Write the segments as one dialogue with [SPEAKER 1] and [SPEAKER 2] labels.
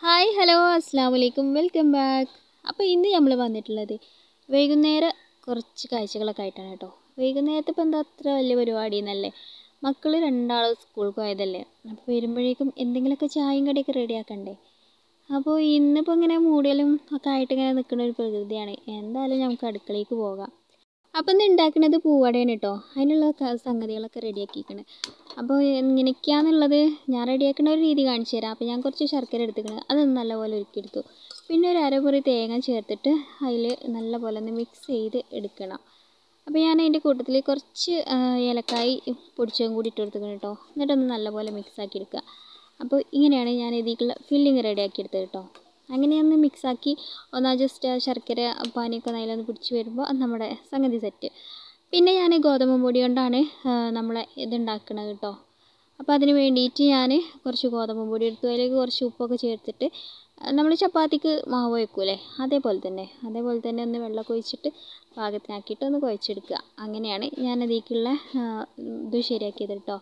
[SPEAKER 1] hi hello അസ്സാം വലൈക്കും welcome back അപ്പോൾ ഇന്ന് നമ്മൾ വന്നിട്ടുള്ളത് വൈകുന്നേരം കുറച്ച് കാഴ്ചകളൊക്കെ ആയിട്ടാണ് കേട്ടോ വൈകുന്നേരത്തെ ഇപ്പം എന്താ അത്ര വലിയ പരിപാടി എന്നല്ലേ മക്കൾ രണ്ടാളും സ്കൂളിൽ പോയതല്ലേ അപ്പോൾ വരുമ്പോഴേക്കും എന്തെങ്കിലുമൊക്കെ ചായയും കടിയൊക്കെ റെഡിയാക്കണ്ടേ അപ്പോൾ ഇന്നിപ്പോൾ ഇങ്ങനെ മൂടിയാലും ഒക്കെ ആയിട്ട് ഇങ്ങനെ നിൽക്കുന്ന ഒരു പ്രകൃതിയാണ് എന്തായാലും നമുക്ക് അടുക്കളയ്ക്ക് പോകാം അപ്പം ഇന്ന് ഉണ്ടാക്കുന്നത് പൂവടയാണ് കേട്ടോ അതിനുള്ള ക- സംഗതികളൊക്കെ റെഡിയാക്കിയിരിക്കണ് അപ്പോൾ എങ്ങനെയൊക്കെയാണെന്നുള്ളത് ഞാൻ റെഡിയാക്കുന്ന ഒരു രീതി കാണിച്ചു തരാം അപ്പോൾ ഞാൻ കുറച്ച് ശർക്കര എടുത്തിക്കണ് അതൊന്ന് നല്ലപോലെ ഉരുക്കിയെടുത്തു പിന്നെ ഒരു അരമുറി തേങ്ങ ചേർത്തിട്ട് അതിൽ നല്ലപോലെ ഒന്ന് മിക്സ് ചെയ്ത് എടുക്കണം അപ്പോൾ ഞാൻ അതിൻ്റെ കൂട്ടത്തിൽ കുറച്ച് ആ, ഏലക്കായി പൊടിച്ചതും കൂടി ഇട്ട് കൊടുത്തിക്കണം കേട്ടോ എന്നിട്ടൊന്ന് നല്ലപോലെ മിക്സ് ആക്കി എടുക്കുക അപ്പോൾ ഇങ്ങനെയാണ് ഞാൻ ഇതിലേക്കുള്ള ഫില്ലിങ് റെഡിയാക്കി എടുത്തത് കേട്ടോ അങ്ങനെ ഒന്ന് മിക്സാക്കി ഒന്ന് ജസ്റ്റ് ആ ശർക്കര പാനിയൊക്കെ ഒന്ന് അതിലൊന്ന് പിടിച്ച് വരുമ്പോൾ അത് നമ്മുടെ സംഗതി സെറ്റ് പിന്നെ ഞാൻ ഗോതമ്പ് പൊടി കൊണ്ടാണ് ആ, നമ്മളെ ഇതുണ്ടാക്കുന്നത് കേട്ടോ അപ്പോൾ അതിന് വേണ്ടിയിട്ട് ഞാൻ കുറച്ച് ഗോതമ്പ് പൊടി എടുത്തു അതിലേക്ക് കുറച്ച് ഉപ്പൊക്കെ ചേർത്തിട്ട് നമ്മൾ ചപ്പാത്തിക്ക് മാവ് വയ്ക്കൂലേ അതേപോലെ തന്നെ അതേപോലെ തന്നെ ഒന്ന് വെള്ളമൊക്കെ ഒഴിച്ചിട്ട് പാകത്തിനാക്കിയിട്ട് ഒന്ന് കുഴച്ചെടുക്കുക അങ്ങനെയാണ് ഞാൻ അതിലേക്കുള്ള ആ, ഇത് ശരിയാക്കിയത് കേട്ടോ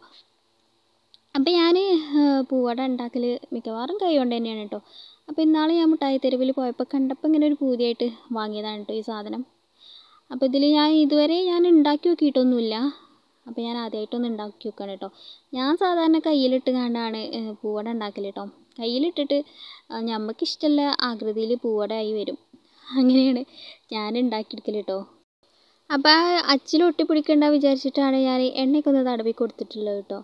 [SPEAKER 1] അപ്പോൾ ഞാൻ പൂവട ഉണ്ടാക്കൽ മിക്കവാറും കൈ കൊണ്ട് തന്നെയാണ് കേട്ടോ അപ്പോൾ ഇന്നാൾ ഞാൻ മിഠായി തെരുവിൽ പോയപ്പോൾ കണ്ടപ്പോൾ ഇങ്ങനെ ഒരു പൂതിയായിട്ട് വാങ്ങിയതാണ് കേട്ടോ ഈ സാധനം അപ്പോൾ ഇതിൽ ഞാൻ ഇതുവരെ ഞാൻ ഉണ്ടാക്കി നോക്കിയിട്ടൊന്നുമില്ല അപ്പോൾ ഞാൻ ആദ്യമായിട്ടൊന്ന് ഉണ്ടാക്കി നോക്കുകയാണ് കേട്ടോ ഞാൻ സാധാരണ കയ്യിലിട്ട് കണ്ടാണ് പൂവട ഉണ്ടാക്കൽ കേട്ടോ കയ്യിലിട്ടിട്ട് നമുക്ക് ഇഷ്ടമുള്ള ആകൃതിയിൽ പൂവട ആയി വരും അങ്ങനെയാണ് ഞാൻ ഉണ്ടാക്കിയെടുക്കൽ കേട്ടോ അപ്പോൾ ആ അച്ചിൽ ഒട്ടിപ്പിടിക്കണ്ട വിചാരിച്ചിട്ടാണ് ഞാൻ എണ്ണയൊക്കെ ഒന്ന് തടവി കൊടുത്തിട്ടുള്ളത് കേട്ടോ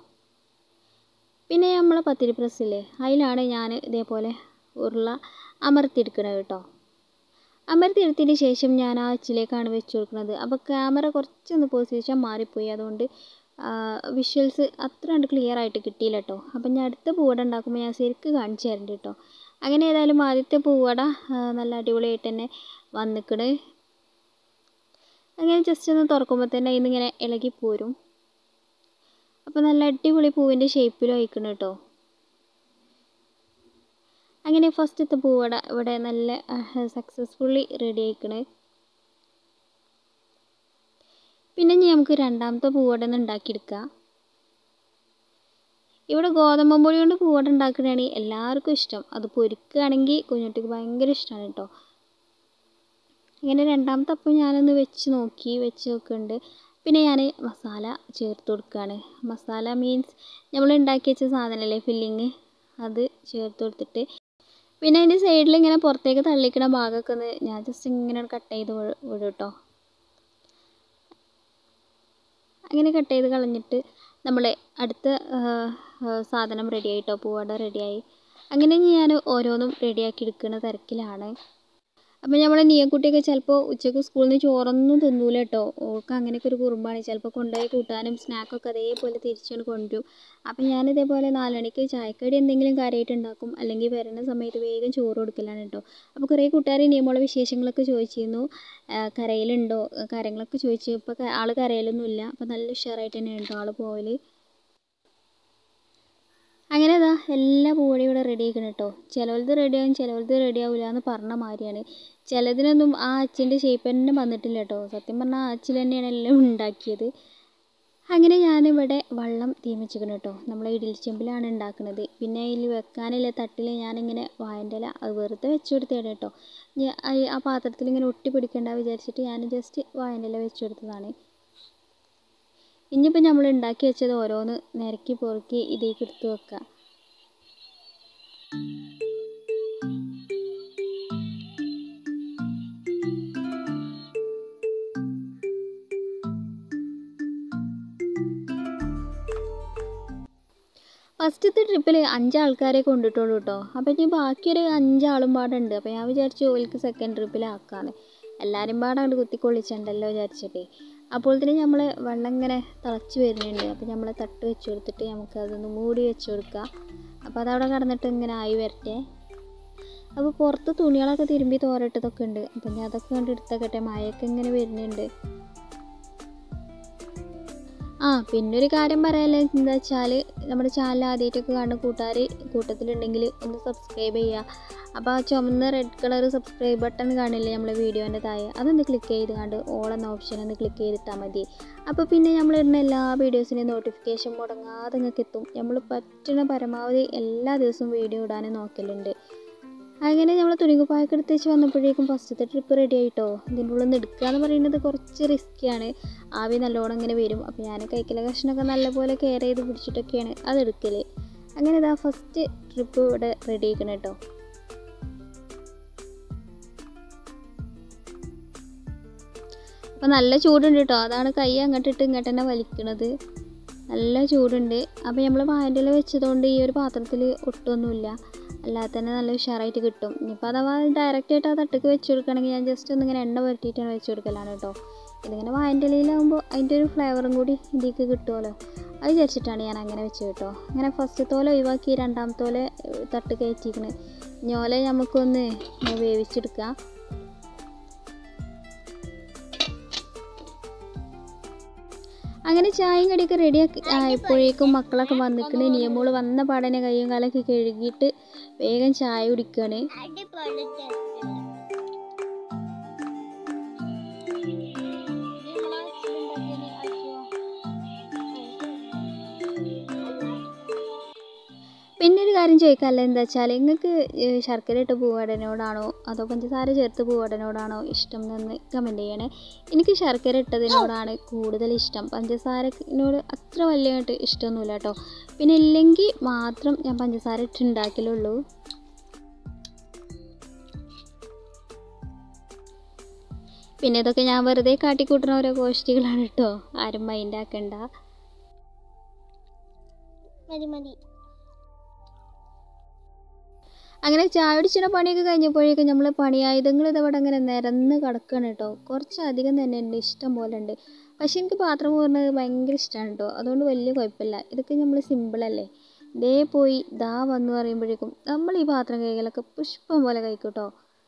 [SPEAKER 1] പിന്നെ നമ്മൾ പത്തിരി പ്രസ്സില്ലേ അതിലാണ് ഞാൻ ഇതേപോലെ ഉരുള അമർത്തിയെടുക്കണത് കേട്ടോ അമർത്തിയെടുത്തതിന് ശേഷം ഞാൻ ആ അച്ചിലേക്കാണ് വെച്ച് കൊടുക്കുന്നത് അപ്പോൾ ക്യാമറ കുറച്ചൊന്ന് പൊസിഷൻ മാറിപ്പോയി അതുകൊണ്ട് വിഷ്വൽസ് അത്ര കണ്ട് ക്ലിയർ ആയിട്ട് കിട്ടിയില്ല കേട്ടോ അപ്പം ഞാൻ അടുത്ത പൂവട ഉണ്ടാക്കുമ്പോൾ ഞാൻ ശരിക്ക് കാണിച്ചു തരുന്നുണ്ട് കേട്ടോ അങ്ങനെ ഏതായാലും ആദ്യത്തെ പൂവട ആ, നല്ല അടിപൊളിയായിട്ട് തന്നെ വന്നിക്കണ് അങ്ങനെ ജസ്റ്റ് ഒന്ന് തുറക്കുമ്പോൾ തന്നെ ഇന്നിങ്ങനെ ഇളകി പോരും അപ്പോൾ നല്ല അടിപൊളി പൂവിൻ്റെ ഷേപ്പിലും അയക്കണം കേട്ടോ അങ്ങനെ ഫസ്റ്റത്തെ പൂവട ഇവിടെ നല്ല സക്സസ്ഫുള്ളി റെഡി ആയിക്കണ് പിന്നെ ഇനി നമുക്ക് രണ്ടാമത്തെ പൂവട ഒന്ന് ഉണ്ടാക്കിയെടുക്കാം ഇവിടെ ഗോതമ്പ് പൊടി കൊണ്ട് പൂവട ഉണ്ടാക്കണതാണ് എല്ലാവർക്കും ഇഷ്ടം അത് പൊരിക്കുകയാണെങ്കിൽ കുഞ്ഞുട്ടിക്ക് ഭയങ്കര ഇഷ്ടമാണ് കേട്ടോ അങ്ങനെ രണ്ടാമത്തെ അപ്പം ഞാനൊന്ന് വെച്ച് നോക്കി വെച്ച് നോക്കുന്നുണ്ട് പിന്നെ ഞാൻ മസാല ചേർത്ത് കൊടുക്കുകയാണ് മസാല മീൻസ് നമ്മൾ ഉണ്ടാക്കി വെച്ച സാധനമല്ലേ ഫില്ലിങ് അത് ചേർത്ത് കൊടുത്തിട്ട് പിന്നെ അതിൻ്റെ സൈഡിൽ ഇങ്ങനെ പുറത്തേക്ക് തള്ളിക്കണ ഭാഗമൊക്കെ ഒന്ന് ഞാൻ ജസ്റ്റ് ഇങ്ങനെ കട്ട് ചെയ്ത് വിടും വിടും കേട്ടോ അങ്ങനെ കട്ട് ചെയ്ത് കളഞ്ഞിട്ട് നമ്മൾ അടുത്ത ആ, ആ, സാധനം റെഡി ആയിട്ടോ പൂവട റെഡിയായി അങ്ങനെ ഞാൻ ഓരോന്നും റെഡിയാക്കി എടുക്കുന്ന തിരക്കിലാണ് അപ്പോൾ നമ്മളെ നീയക്കുട്ടിയൊക്കെ ചിലപ്പോൾ ഉച്ചയ്ക്ക് സ്കൂളിൽ നിന്ന് ചോറൊന്നും തിന്നൂല കേട്ടോ ഓൾക്ക് അങ്ങനെയൊക്കെ ഒരു കുറുമ്പാണ് ചിലപ്പോൾ കൊണ്ടുപോയി കൂട്ടാനും സ്നാക്കൊക്കെ അതേപോലെ തിരിച്ചുകൊണ്ട് കൊണ്ടുവരും അപ്പം ഞാൻ ഇതേപോലെ നാലണിക്ക് ചായക്കടി എന്തെങ്കിലും കാര്യമായിട്ട് ഉണ്ടാക്കും അല്ലെങ്കിൽ വരുന്ന സമയത്ത് വേഗം ചോറ് കൊടുക്കലാണ് കേട്ടോ അപ്പോൾ കുറേ കൂട്ടുകാർ നിയമമുള്ള വിശേഷങ്ങളൊക്കെ ചോദിച്ചിരുന്നു ആ, കരയിലുണ്ടോ ആ, കാര്യങ്ങളൊക്കെ ചോദിച്ചു ഇപ്പോൾ ആൾ കരയിലൊന്നുമില്ല അപ്പോൾ നല്ല ഉഷാറായിട്ട് തന്നെയാണ് കേട്ടോ ആൾ പോവൽ അങ്ങനെ അതാ എല്ലാ പൂവടിയും ഇവിടെ റെഡി ആക്കണം കേട്ടോ ചിലവലത് റെഡിയാവും ചിലവലത് റെഡിയാവില്ല എന്ന് പറഞ്ഞ മാതിരിയാണ് ചിലതിനൊന്നും ആ അച്ചിൻ്റെ ഷേപ്പ് തന്നെ വന്നിട്ടില്ല കേട്ടോ സത്യം പറഞ്ഞാൽ ആ അച്ചിൽ തന്നെയാണ് എല്ലാം ഉണ്ടാക്കിയത് അങ്ങനെ ഞാനിവിടെ വെള്ളം തീമിച്ചിക്കണം കേട്ടോ നമ്മൾ ഇഡലി ചെമ്പിലാണ് ഉണ്ടാക്കുന്നത് പിന്നെ അതിൽ വെക്കാനുള്ള തട്ടിൽ ഞാനിങ്ങനെ വായൻ്റെ ഇല അത് വെറുതെ വെച്ച് കൊടുത്തതാണ് കേട്ടോ ഞാൻ ആ- ആ പാത്രത്തിൽ ഇങ്ങനെ ഒട്ടി പിടിക്കണ്ട വിചാരിച്ചിട്ട് ഞാൻ ജസ്റ്റ് വായൻ്റെ ഇല വെച്ച് കൊടുത്തതാണ് ഇനിയിപ്പോൾ നമ്മൾ ഉണ്ടാക്കി വെച്ചത് ഓരോന്ന് നിരക്കി പൊറുക്കി ഇതിലേക്ക് എടുത്ത് വെക്കുക ഫസ്റ്റത്തെ ട്രിപ്പിൽ അഞ്ചാൾക്കാരെ കൊണ്ടിട്ടുള്ളൂ കേട്ടോ അപ്പോൾ ഇനി ബാക്കിയൊരു അഞ്ചാളും പാടുണ്ട് അപ്പോൾ ഞാൻ വിചാരിച്ചു ഓൽക്ക് സെക്കൻഡ് ട്രിപ്പിലാക്കാന്ന് എല്ലാവരും പാടെ അങ്ങോട്ട് കുത്തിക്കൊള്ളിച്ചിട്ടുണ്ടല്ലോ വിചാരിച്ചിട്ടേ അപ്പോൾ തന്നെ നമ്മൾ വെള്ളം ഇങ്ങനെ തിളച്ച് വരുന്നുണ്ട് അപ്പോൾ നമ്മൾ തട്ട് വെച്ച് കൊടുത്തിട്ട് നമുക്ക് അതൊന്ന് മൂടി വെച്ച് കൊടുക്കുക അപ്പോൾ അതവിടെ കിടന്നിട്ട് ഇങ്ങനെ ആയി വരട്ടെ അപ്പോൾ പുറത്ത് തുണികളൊക്കെ തിരുമ്പി തോരട്ടതൊക്കെ ഉണ്ട് അപ്പം ഞാൻ അതൊക്കെ കണ്ട് എടുത്തേക്കട്ടെ മഴയൊക്കെ ഇങ്ങനെ വരുന്നുണ്ട് ആ പിന്നെ ഒരു കാര്യം പറയാനുള്ളത് എന്താ വെച്ചാൽ നമ്മുടെ ചാനൽ ആദ്യമായിട്ടൊക്കെ കാണുന്ന കൂട്ടുകാർ കൂട്ടത്തിലുണ്ടെങ്കിൽ ഒന്ന് സബ്സ്ക്രൈബ് ചെയ്യുക അപ്പോൾ ആ ചുമന്ന റെഡ് കളർ സബ്സ്ക്രൈബ് ബട്ടൺ കാണില്ലേ നമ്മളെ വീഡിയോൻ്റെ താഴെ അതൊന്ന് ക്ലിക്ക് ചെയ്ത് കണ്ട് ഓൾ എന്ന ഓപ്ഷൻ ഒന്ന് ക്ലിക്ക് ചെയ്തിട്ടാൽ മതി അപ്പോൾ പിന്നെ നമ്മൾ ഇടുന്ന എല്ലാ വീഡിയോസിൻ്റെയും നോട്ടിഫിക്കേഷൻ മുടങ്ങാതെ നിങ്ങൾക്ക് എത്തും നമ്മൾ പറ്റുന്ന പരമാവധി എല്ലാ ദിവസവും വീഡിയോ ഇടാനും നോക്കലുണ്ട് അങ്ങനെ നമ്മൾ തുണികുപ്പായൊക്കെ എടുത്ത് വെച്ച് വന്നപ്പോഴേക്കും ഫസ്റ്റത്തെ ട്രിപ്പ് റെഡി ആയിട്ടോ ഇതിൻ്റെ ഉള്ളിൽ നിന്ന് എടുക്കുക എന്ന് പറയുന്നത് കുറച്ച് റിസ്ക്കിയാണ് ആവി നല്ലോണം ഇങ്ങനെ വരും അപ്പോൾ ഞാൻ കൈക്കല കഷ്ണമൊക്കെ നല്ലപോലെ കെയർ ചെയ്ത് പിടിച്ചിട്ടൊക്കെയാണ് അത് എടുക്കൽ അങ്ങനെ ഇതാ ഫസ്റ്റ് ട്രിപ്പ് ഇവിടെ റെഡി ആയിക്കണം കേട്ടോ അപ്പോൾ നല്ല ചൂടുണ്ട് കേട്ടോ അതാണ് കൈ അങ്ങോട്ടിട്ട് ഇങ്ങോട്ട് തന്നെ വലിക്കണത് നല്ല ചൂടുണ്ട് അപ്പോൾ നമ്മൾ വായൻ്റെ വെച്ചതുകൊണ്ട് ഈ ഒരു പാത്രത്തിൽ ഒട്ടുമൊന്നുമില്ല അല്ലാതെ തന്നെ നല്ല ഉഷാറായിട്ട് കിട്ടും ഇനിയിപ്പോൾ അഥവാ ഡയറക്റ്റ് ആയിട്ട് ആ തട്ടക്ക് വെച്ച് കൊടുക്കുകയാണെങ്കിൽ ഞാൻ ജസ്റ്റ് ഒന്നിങ്ങനെ എണ്ണ പുരട്ടിയിട്ടാണ് വെച്ച് കൊടുക്കലാണ് കേട്ടോ ഇതിങ്ങനെ വായൻ്റെ ഇലയിലാകുമ്പോൾ അതിൻ്റെ ഒരു ഫ്ലേവറും കൂടി ഇതിലേക്ക് കിട്ടുമല്ലോ അത് വിചാരിച്ചിട്ടാണ് ഞാൻ അങ്ങനെ വെച്ച് കേട്ടോ അങ്ങനെ ഫസ്റ്റ് തോല ഒഴിവാക്കി രണ്ടാമത്തോലെ തട്ട് കയറ്റിക്കണ് ഞോല നമുക്കൊന്ന് വേവിച്ചെടുക്കാം അങ്ങനെ ചായയും കടിയൊക്കെ റെഡി ആയപ്പോഴേക്കും മക്കളൊക്കെ വന്നിക്കണ് നിയമോള് വന്ന പാടനെ കയ്യും കാലൊക്കെ കഴുകിയിട്ട് വേഗം ചായ കുടിക്കുകയാണ് പിന്നെ ഒരു കാര്യം ചോദിക്കാമല്ലോ എന്താ വെച്ചാൽ നിങ്ങൾക്ക് ശർക്കര ഇട്ട് പൂവടനോടാണോ അതോ പഞ്ചസാര ചേർത്ത് പൂവടനോടാണോ ഇഷ്ടം എന്ന് കമൻറ്റ് ചെയ്യണേ എനിക്ക് ശർക്കര ഇട്ടതിനോടാണ് കൂടുതൽ ഇഷ്ടം പഞ്ചസാരനോട് അത്ര വലിയതായിട്ട് ഇഷ്ടമൊന്നുമില്ല കേട്ടോ പിന്നെ ഇല്ലെങ്കിൽ മാത്രം ഞാൻ പഞ്ചസാര ഇട്ടുണ്ടാക്കലുള്ളൂ പിന്നെ ഇതൊക്കെ ഞാൻ വെറുതെ കാട്ടിക്കൂട്ടുന്ന ഓരോ ഗോഷ്ഠികളാണ് കേട്ടോ ആരും മൈൻഡ് ആക്കണ്ട
[SPEAKER 2] മതി മതി
[SPEAKER 1] അങ്ങനെ ചായ കുടിച്ചിട്ട് പണിയൊക്കെ കഴിഞ്ഞപ്പോഴേക്കും നമ്മൾ പണിയായുധങ്ങൾ ഇതവിടെ അങ്ങനെ നിരന്ന് കിടക്കുകയാണ് കേട്ടോ കുറച്ചധികം തന്നെ ഉണ്ട് ഇഷ്ടം പോലെ ഉണ്ട് പക്ഷെ എനിക്ക് പാത്രം പോകുന്നത് ഭയങ്കര ഇഷ്ടമാണ് കേട്ടോ അതുകൊണ്ട് വലിയ കുഴപ്പമില്ല ഇതൊക്കെ നമ്മൾ സിമ്പിളല്ലേ ദേ പോയി ദാ വന്നു പറയുമ്പോഴേക്കും നമ്മൾ ഈ പാത്രം കൈകളൊക്കെ പുഷ്പം പോലെ കഴിക്കും കേട്ടോ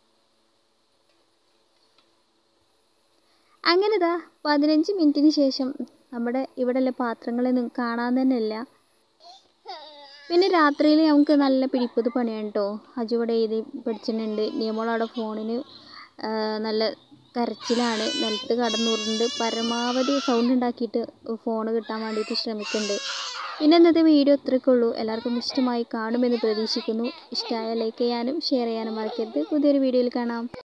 [SPEAKER 1] അങ്ങനെ ഇതാ പതിനഞ്ച് മിനിറ്റിന് ശേഷം നമ്മുടെ ഇവിടെയുള്ള പാത്രങ്ങളൊന്നും കാണാൻ തന്നെ ഇല്ല പിന്നെ രാത്രിയിൽ നമുക്ക് നല്ല പിടിപ്പത് പണിയാണ് കേട്ടോ അജു ഇവിടെ എഴുതി പഠിച്ചിട്ടുണ്ട് നിയമോളവിടെ ഫോണിന് നല്ല കരച്ചിലാണ് നിലത്ത് കടന്നുരുണ്ട് പരമാവധി സൗണ്ട് ഉണ്ടാക്കിയിട്ട് ഫോൺ കിട്ടാൻ വേണ്ടിയിട്ട് ശ്രമിക്കുന്നുണ്ട് പിന്നെ ഇന്നത്തെ വീഡിയോ ഇത്രയൊക്കെ ഉള്ളൂ എല്ലാവർക്കും ഇഷ്ടമായി കാണുമെന്ന് പ്രതീക്ഷിക്കുന്നു ഇഷ്ടമായ ലൈക്ക് ചെയ്യാനും ഷെയർ ചെയ്യാനും മറക്കരുത് പുതിയൊരു വീഡിയോയിൽ കാണാം